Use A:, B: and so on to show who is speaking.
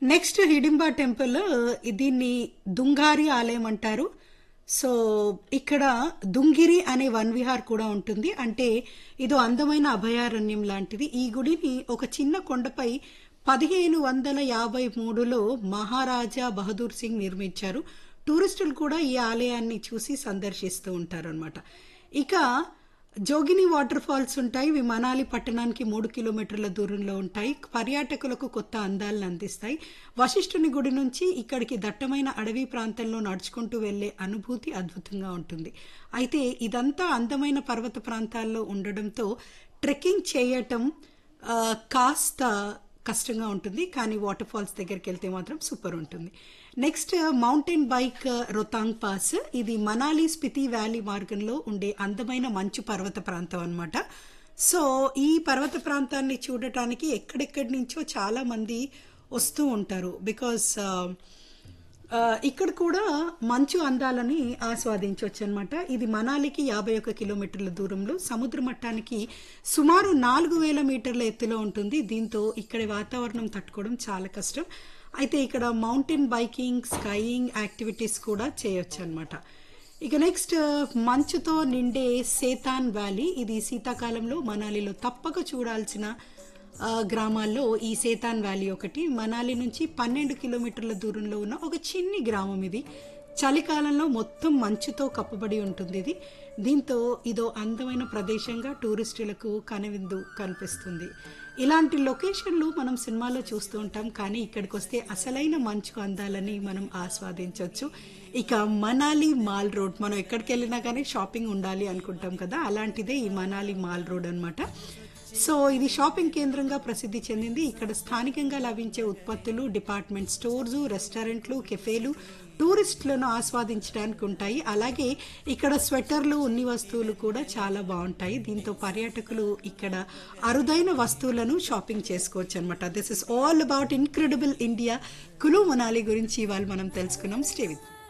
A: next Hidimba temple దీన్ని దుంగారి ఆలయం అంటారు సో ఇక్కడ దుంగిరి అనే వన్ విహార్ కూడా ఉంటుంది అంటే ఇదో అందమైన అభయారణ్యం లాంటిది ఈ గుడిని ఒక చిన్న కొండపై పదిహేను వందల యాభై మూడులో మహారాజా బహదూర్ సింగ్ నిర్మించారు టూరిస్టులు కూడా ఈ ఆలయాన్ని చూసి సందర్శిస్తూ ఉంటారు అనమాట ఇక జోగిని వాటర్ ఫాల్స్ ఉంటాయి ఇవి మనాలి పట్టణానికి మూడు కిలోమీటర్ల దూరంలో ఉంటాయి పర్యాటకులకు కొత్త అందాలను అందిస్తాయి వశిష్ఠుని గుడి నుంచి ఇక్కడికి దట్టమైన అడవి ప్రాంతంలో నడుచుకుంటూ వెళ్లే అనుభూతి అద్భుతంగా ఉంటుంది అయితే ఇదంతా అందమైన పర్వత ప్రాంతాల్లో ఉండడంతో ట్రెక్కింగ్ చేయటం ఆ, కాస్త కష్టంగా ఉంటుంది కానీ వాటర్ ఫాల్స్ దగ్గరికి వెళ్తే మాత్రం సూపర్ ఉంటుంది next mountain bike Rohtang pass ఇది మనాలి స్పితి వ్యాలీ మార్గంలో ఉండే అందమైన మంచు పర్వత ప్రాంతం అన్నమాట సో ఈ పర్వత ప్రాంతాన్ని చూడటానికి ఎక్కడెక్కడి నుంచో చాలా మంది వస్తూ ఉంటారు బికాస్ ఆ, ఇక్కడ కూడా మంచు అందాలని ఆస్వాదించవచ్చు అనమాట ఇది మనాలికి యాభై ఒక్క కిలోమీటర్ల దూరంలో సముద్ర మట్టానికి సుమారు నాలుగు వేల మీటర్ల ఎత్తులో ఉంటుంది దీంతో ఇక్కడి వాతావరణం తట్టుకోవడం చాలా కష్టం అయితే ఇక్కడ మౌంటైన్ బైకింగ్ స్కైయింగ్ యాక్టివిటీస్ కూడా చేయొచ్చు అనమాట ఇక నెక్స్ట్ మంచుతో నిండే సేతాన్ వ్యాలీ ఇది శీతాకాలంలో మనాలిలో తప్పక చూడాల్సిన ఆ, గ్రామాల్లో ఈ సేతాన్ వ్యాలీ ఒకటి మనాలి నుంచి పన్నెండు కిలోమీటర్ల దూరంలో ఉన్న ఒక చిన్ని గ్రామం ఇది చలికాలంలో మొత్తం మంచుతో కప్పబడి ఉంటుంది ఇది దీంతో ఇదో అందమైన ప్రదేశంగా టూరిస్టులకు కనువిందు కనిపిస్తుంది ఇలాంటి లొకేషన్లు మనం సినిమాలో చూస్తూ ఉంటాం కానీ ఇక్కడికి వస్తే అసలైన మంచుకు అందాలని మనం ఆస్వాదించవచ్చు ఇక మనాలి మాల్ రోడ్ మనం ఎక్కడికి వెళ్ళినా కానీ షాపింగ్ ఉండాలి అనుకుంటాం కదా అలాంటిదే ఈ మనాలి మాల్ రోడ్ అన్నమాట సో ఇది షాపింగ్ కేంద్రంగా ప్రసిద్ధి చెందింది ఇక్కడ స్థానికంగా లభించే ఉత్పత్తులు డిపార్ట్మెంట్ స్టోర్స్ రెస్టారెంట్లు కెఫేలు టూరిస్టులను ఆస్వాదించడానికి ఉంటాయి అలాగే ఇక్కడ స్వెటర్లు ఉన్ని వస్తువులు కూడా చాలా బాగుంటాయి దీంతో పర్యాటకులు ఇక్కడ అరుదైన వస్తువులను షాపింగ్ చేసుకోవచ్చు అనమాట this is all about incredible India Kullu Manali గురించి ఇవాళ మనం తెలుసుకున్నాం స్టే విత్